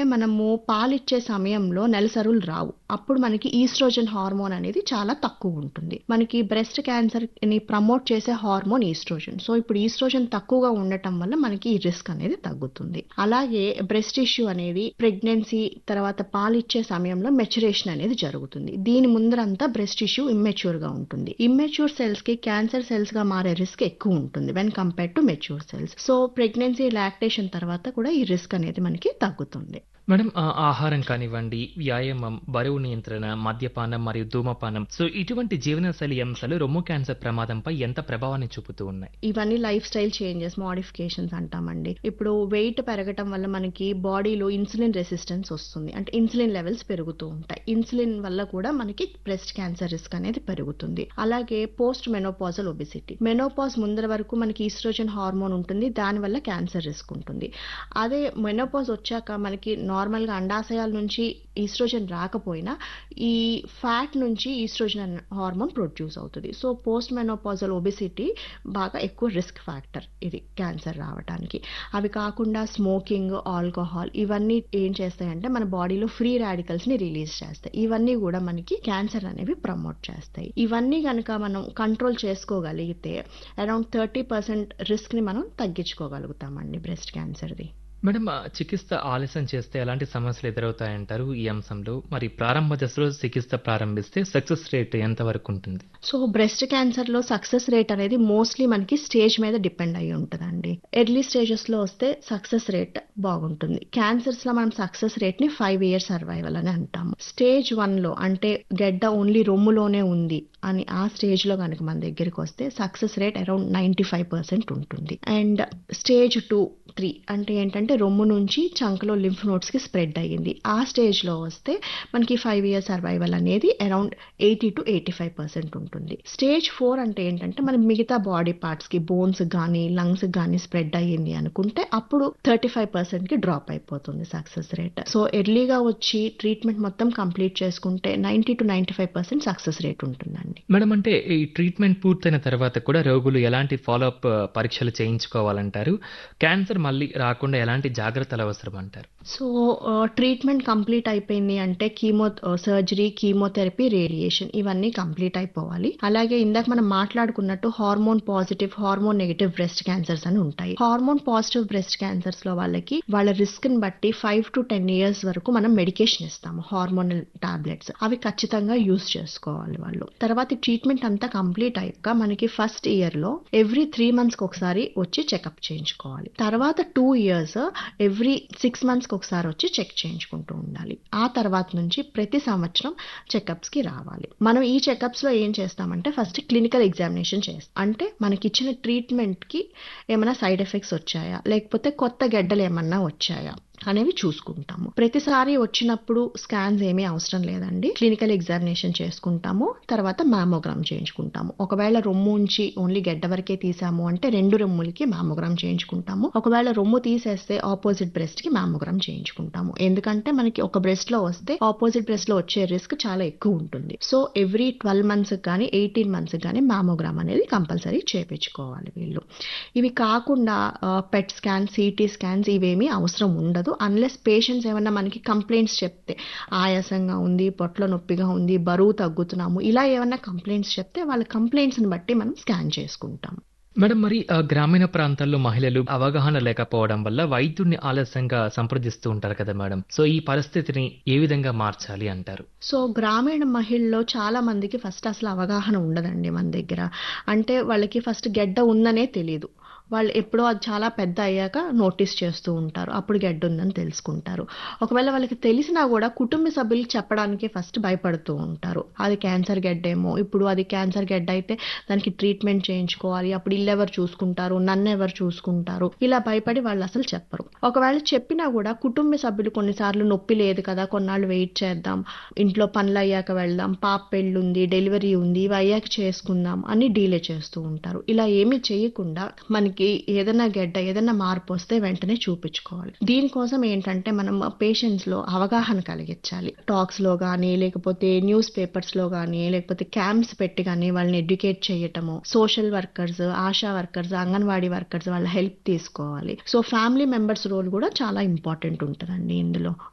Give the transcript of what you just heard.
మనము పాలిచ్చే సమయంలో నెలసరులు రావు. అప్పుడు మనకి ఈస్ట్రోజన్ హార్మోన్ అనేది చాలా తక్కువ ఉంటుంది. మనకి బ్రెస్ట్ క్యాన్సర్‌ని ప్రమోట్ చేసే హార్మోన్ ఈస్ట్రోజన్. సో, ఇప్పుడు ఈస్ట్రోజన్ తక్కువగా ఉండటం వల్ల మనకి ఈ రిస్క్ అనేది తగ్గుతుంది. అలాగే బ్రెస్ట్ టిష్యూ అనేది ప్రెగ్నెన్సీ తర్వాత పాలిచ్చే సమయంలో మెచ్యురేషన్ అనేది జరుగుతుంది. దీని ముందరంతా బ్రెస్ట్ టిష్యూ ఇమ్మెచ్యూర్‌గా ఉంటుంది. ఇమ్మెచ్యూర్ సెల్స్‌కి క్యాన్సర్ సెల్స్‌గా మారే రిస్క్ ఎక్కువ ఉంటుంది when compared to mature cells. So, pregnancy, lactation తర్వాత కూడా ఈ రిస్క్ అనేది మనకి తగ్గుతుంది. మేడం ఆహ్, ఆహారం కానివ్వండి, వ్యాయామం, బరువు నియంత్రణ, మద్యపానం మరియు ధూమపానం సో, ఇటువంటి జీవనశైలి అంశాలు రొమ్ము క్యాన్సర్ ప్రమాదంపై ఎంత ప్రభావాన్ని చూపుతూ ఉన్నాయి? ఇవన్నీ లైఫ్ స్టైల్ చేంజెస్, మోడిఫికేషన్స్ అంటామండి. ఇప్పుడు వెయిట్ పెరగటం వల్ల మనకి బాడీలో ఇన్సులిన్ రెసిస్టెన్స్ వస్తుంది. అంటే ఇన్సులిన్ లెవెల్స్ పెరుగుతూ ఉంటాయి. ఇన్సులిన్ వల్ల కూడా మనకి బ్రెస్ట్ క్యాన్సర్ రిస్క్ అనేది పెరుగుతుంది. అలాగే పోస్ట్ మెనోపాజల్ ఒబెసిటీ. మెనోపాజ్ ముందర వరకు మనకి ఈస్ట్రోజన్ హార్మోన్ ఉంటుంది. దానివల్ల క్యాన్సర్ రిస్క్ ఉంటుంది. అదే మెనోపాజ్ వచ్చాక మనకి నార్మల్‌గా అండాశయాల నుంచి ఈస్ట్రోజన్ రాకపోయినా ఈ ఫ్యాట్ నుంచి ఈస్ట్రోజన్ అనే హార్మోన్ ప్రొడ్యూస్ అవుతది. సో, పోస్ట్ మెనోపాజల్ ఒబెసిటీ బాగా ఎక్కువ రిస్క్ ఫ్యాక్టర్ ఇది క్యాన్సర్ రావటానికి. అవి కాకుండా స్మోకింగ్, ఆల్కహాల్ ఇవన్నీ ఏం చేస్తాయంటే మన బాడీలో ఫ్రీ రాడికల్స్‌ని రిలీజ్ చేస్తాయి. ఇవన్నీ కూడా మనకి క్యాన్సర్ అనేవి ప్రమోట్ చేస్తాయి. ఇవన్నీ గనక మనం కంట్రోల్ చేసుకోగలిగితే అరౌండ్ 30% రిస్క్‌ని మనం తగ్గించుకోగలుగుతామండి బ్రెస్ట్ క్యాన్సర్‌ది. మేడం ఆహ్, చికిత్స ఆలస్యం చేస్తే ఎలాంటి సమస్యలు ఎదురవుతాయంటారు ఈ అంశంలో? మరి ప్రారంభ దశలో చికిత్స ప్రారంభిస్తే సక్సెస్ రేట్ ఎంత వరకు ఉంటుంది? సో, బ్రెస్ట్ క్యాన్సర్‌లో సక్సెస్ రేట్ అనేది మోస్ట్‌లీ మనకి స్టేజ్ మీద డిపెండ్ అయ్యి ఉంటదండి. ఎర్లీ స్టేజెస్‌లో వస్తే సక్సెస్ రేట్ బాగుంటుంది. క్యాన్సర్స్‌లో మనం సక్సెస్ రేట్‌ని 5 ఇయర్ సర్వైవల్ అని అంటాము. స్టేజ్ 1లో అంటే గెడ్డ ఓన్లీ రొమ్ములోనే ఉంది అని ఆ స్టేజ్‌లో గనక మన దగ్గరికొస్తే సక్సెస్ రేట్ అరౌండ్ 95% ఉంటుంది. అండ్ స్టేజ్ 2, 3 అంటే ఏంటంటే రొమ్ము నుంచి చంకలో లింఫ్ నోడ్స్‌కి స్ప్రెడ్ అయ్యింది. ఆ స్టేజ్‌లో వస్తే మనకి 5 ఇయర్ సర్వైవల్ అనేది అరౌండ్ 80-85% ఉంటుంది. స్టేజ్ 4 అంటే ఏంటంటే మన మిగతా బాడీ పార్ట్స్‌కి బోన్స్‌కి గానీ, లంగ్స్‌కి గానీ స్ప్రెడ్ అయ్యింది అనుకుంటే అప్పుడు 35%కి డ్రాప్ అయిపోతుంది సక్సెస్ రేట్. సో, ఎర్లీగా వచ్చి ట్రీట్మెంట్ మొత్తం కంప్లీట్ చేసుకుంటే 90-95% సక్సెస్ రేట్ ఉంటుందండి. మేడం అంటే ఈ ట్రీట్మెంట్ పూర్తయిన తర్వాత కూడా రోగులు ఎలాంటి ఫాలో అప్ పరీక్షలు చేయించుకోవాలంటారు? క్యాన్సర్ మళ్ళీ రాకుండా ఎలాంటి జాగ్రత్తలు అవసరం అంటారు? సో, ఆహ్, ట్రీట్మెంట్ కంప్లీట్ అయిపోయింది అంటే chemo ah, surgery, chemotherapy, radiation ఇవన్నీ కంప్లీట్ అయిపోవాలి. అలాగే ఇందాక మనం మాట్లాడుకున్నట్టు hormone positive, hormone negative breast cancers అని ఉంటాయి. హార్మోన్ పాజిటివ్ బ్రెస్ట్ క్యాన్సర్స్‌లో వాళ్ళకి వాళ్ళ రిస్క్‌ని బట్టి 5-10 ఇయర్స్ వరకు మనం మెడికేషన్ ఇస్తాము. Hormonal tablets. అవి ఖచ్చితంగా యూజ్ చేసుకోవాలి వాళ్ళు. తర్వాత ఈ ట్రీట్మెంట్ అంతా కంప్లీట్ అయ్యాక మనకి ఫస్ట్ ఇయర్‌లో ఎవ్రీ 3 మంత్స్‌కి ఒకసారి వచ్చి చెకప్ చేయించుకోవాలి. తర్వాత 2 ఇయర్స్ ఎవ్రీ 6 మంత్స్‌కి ఒకసారి వచ్చి చెక్ చేయించుకుంటూ ఉండాలి. ఆ తర్వాత నుంచి ప్రతి సంవత్సరం చెకప్స్‌కి రావాలి. మనం ఈ చెకప్స్‌లో ఏం చేస్తామంటే ఫస్ట్ క్లినికల్ ఎగ్జామినేషన్ చేస్తాం. అంటే మనకిచ్చిన ట్రీట్మెంట్‌కి ఏమైనా సైడ్ ఎఫెక్ట్స్ వచ్చాయా? లేకపోతే కొత్త గెడ్డలు ఏమన్నా వచ్చాయా? అనేవి చూసుకుంటాము. ప్రతిసారి వచ్చినప్పుడు స్కాన్స్ ఏమీ అవసరం లేదండి. క్లినికల్ ఎగ్జామినేషన్ చేసుకుంటాము. తర్వాత మామోగ్రామ్ చేయించుకుంటాము. ఒకవేళ రొమ్ము ఉంచి ఓన్లీ గెడ్డ వరకే తీసాము అంటే 2 రొమ్ములకి మామోగ్రామ్ చేయించుకుంటాము. ఒకవేళ రొమ్ము తీసేస్తే ఆపోజిట్ బ్రెస్ట్‌కి మామోగ్రామ్ చేయించుకుంటాము. ఎందుకంటే మనకి ఒక బ్రెస్ట్‌లో వస్తే ఆపోజిట్ బ్రెస్ట్‌లో వచ్చే రిస్క్ చాలా ఎక్కువ ఉంటుంది. సో, ఎవ్రీ 12 మంత్స్‌కి గానీ, 18 మంత్స్‌కి గానీ మామోగ్రామ్ అనేది కంపల్సరీ చేపించుకోవాలి వీళ్ళు. ఇవి కాకుండా ఆహ్, పెట్ స్కాన్, సీటీ స్కాన్స్ ఇవేమీ అవసరం ఉండదు. అన్‌లెస్ పేషెంట్స్ ఏమన్నా మనకి కంప్లెయింట్స్ చెప్తే ఆయాసంగా ఉంది, పొట్టలో నొప్పిగా ఉంది, బరువు తగ్గుతున్నాము ఇలా ఏమన్నా కంప్లెయింట్స్ చెప్తే వాళ్ళ కంప్లెయింట్స్‌ని బట్టి మనం స్కాన్ చేసుకుంటాం. మేడం మరి ఆహ్, గ్రామీణ ప్రాంతాల్లో మహిళలు అవగాహన లేకపోవడం వల్ల వైద్యుడిని ఆలస్యంగా సంప్రదిస్తూ ఉంటారు కదా మేడం. సో, ఈ పరిస్థితిని ఏ విధంగా మార్చాలి అంటారు? సో, గ్రామీణ మహిళల్లో చాలా మందికి ఫస్ట్ అసలు అవగాహన ఉండదండి మన దగ్గర. అంటే వాళ్ళకి ఫస్ట్ గెడ్డ ఉందనే తెలీదు. వాళ్ళు ఎప్పుడో అది చాలా పెద్ద అయ్యాక నోటీస్ చేస్తూ ఉంటారు. అప్పుడు గెడ్డ ఉందని తెలుసుకుంటారు. ఒకవేళ వాళ్ళకి తెలిసినా కూడా కుటుంబ సభ్యులకి చెప్పడానికి ఫస్ట్ భయపడుతూ ఉంటారు. అది క్యాన్సర్ గెడ్డేమో, ఇప్పుడు అది క్యాన్సర్ గెడ్డ అయితే దానికి ట్రీట్మెంట్ చేయించుకోవాలి. అప్పుడు ఇల్లెవరు చూసుకుంటారు? నన్నెవరు చూసుకుంటారు? ఇలా భయపడి వాళ్ళు అసలు చెప్పరు. ఒకవేళ చెప్పినా కూడా కుటుంబ సభ్యులు కొన్నిసార్లు నొప్పి లేదు కదా! కొన్నాళ్ళు వెయిట్ చేద్దాం. ఇంట్లో పనులయ్యాక వెళ్దాం. పాప పెళ్లుంది, డెలివరీ ఉంది. ఇవి అయ్యాక చేసుకుందాం అని డీలే చేస్తూ ఉంటారు. ఇలా ఏమీ చేయకుండా మనకి ఏదైనా గెడ్డ, ఏదైనా మార్పు వస్తే వెంటనే చూపించుకోవాలి. దీనికోసం ఏంటంటే మనం పేషెంట్స్‌లో అవగాహన కలిగించాలి. టాక్స్‌లో గానీ, లేకపోతే న్యూస్ పేపర్స్‌లో గానీ, లేకపోతే క్యాంప్స్ పెట్టి గానీ వాళ్ళని ఎడ్యుకేట్ చేయటము. Social workers, ASHA workers, anganwadi workers వాళ్ళ హెల్ప్ తీసుకోవాలి. సో, ఫ్యామిలీ మెంబర్స్ రోల్ కూడా చాలా ఇంపార్టెంట్ ఉంటదండి ఇందులో.